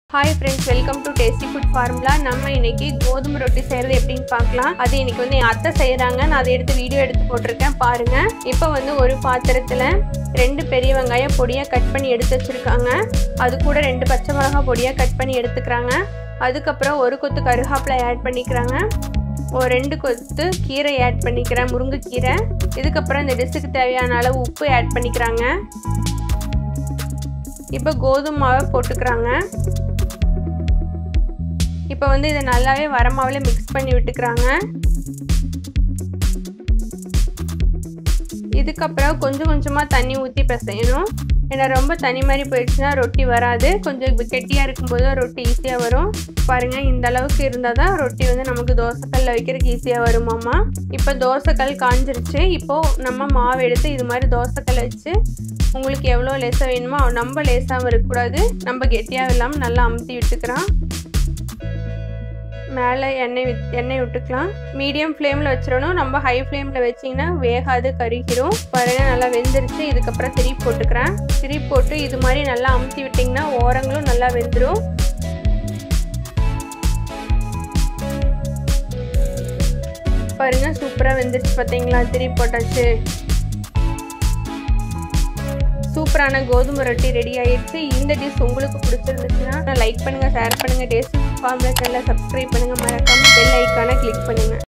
hi friends welcome to tasty food formula நம்ம இன்னைக்கு கோதுமை ரொட்டி செய்கிறது எப்படின்னு பார்க்கலாம் அது இன்னைக்கு வந்து என் அத்தை செய்கிறாங்க நான் அதை எடுத்து வீடியோ எடுத்து போட்டிருக்கேன் பாருங்க இப்போ வந்து ஒரு பாத்திரத்தில் ரெண்டு பெரிய வெங்காயம் பொடியாக கட் பண்ணி எடுத்து வச்சுருக்காங்க அது கூட ரெண்டு பச்சை மிளகாய் பொடியாக கட் பண்ணி எடுத்துக்கிறாங்க அதுக்கப்புறம் ஒரு கொத்து கருகாப்பிலை ஆட் பண்ணிக்கிறாங்க ஒரு ரெண்டு கொத்து கீரை ஆட் பண்ணிக்கிறேன் முருங்கைக்கீரை இதுக்கப்புறம் இந்த டிஷ்ஷுக்கு தேவையான அளவு உப்பு ஆட் பண்ணிக்கிறாங்க இப்போ கோதுமை மாவை போட்டுக்கிறாங்க இப்போ வந்து இதை நல்லாவே வரமாவில் மிக்ஸ் பண்ணி விட்டுக்கிறாங்க இதுக்கப்புறம் கொஞ்சம் கொஞ்சமாக தண்ணி ஊற்றி பிசையணும் ஏன்னா ரொம்ப தனி மாதிரி போயிடுச்சுன்னா ரொட்டி வராது கொஞ்சம் கெட்டியாக இருக்கும்போது தான் ரொட்டி ஈஸியாக வரும் பாருங்கள் இந்த அளவுக்கு இருந்தால் தான் ரொட்டி வந்து நமக்கு தோசைக்கல்லில் வைக்கிறதுக்கு ஈஸியாக வருமாம்மா இப்போ தோசைக்கல் காஞ்சிருச்சு இப்போது நம்ம மாவு எடுத்து இது மாதிரி தோசைக்கல் வச்சு உங்களுக்கு எவ்வளோ லேசாக வேணுமோ நம்ம லேசாகவும் இருக்கக்கூடாது நம்ம கெட்டியாக இல்லாமல் நல்லா அமுத்தி விட்டுக்கிறோம் மேலே எண்ணெய் வித் எண்ணெய் விட்டுக்கலாம் மீடியம் ஃப்ளேமில் வச்சிடணும் நம்ம ஹை ஃப்ளேமில் வச்சிங்கன்னா வேகாது கருகிரும் பாருங்க நல்லா வெந்துருச்சு இதுக்கப்புறம் திரி போட்டுக்கிறேன் திரி போட்டு இது மாதிரி நல்லா அமுத்தி விட்டிங்கன்னா ஓரங்களும் நல்லா வெந்துடும் பாருங்க சூப்பராக வெந்துருச்சு பார்த்தீங்களா திரி போட்டாச்சு சூப்பரான கோதுமை ரொட்டி ரெடி ஆயிடுச்சு இந்த டிஷ் உங்களுக்கு பிடிச்சிருந்துச்சுன்னா லைக் பண்ணுங்கள் ஷேர் பண்ணுங்கள் டேஸ்ட் ஃபார்முலா சேனலை சப்ஸ்கிரைப் பண்ணுங்கள் மறக்காமல் பெல் ஐக்கானை கிளிக் பண்ணுங்கள்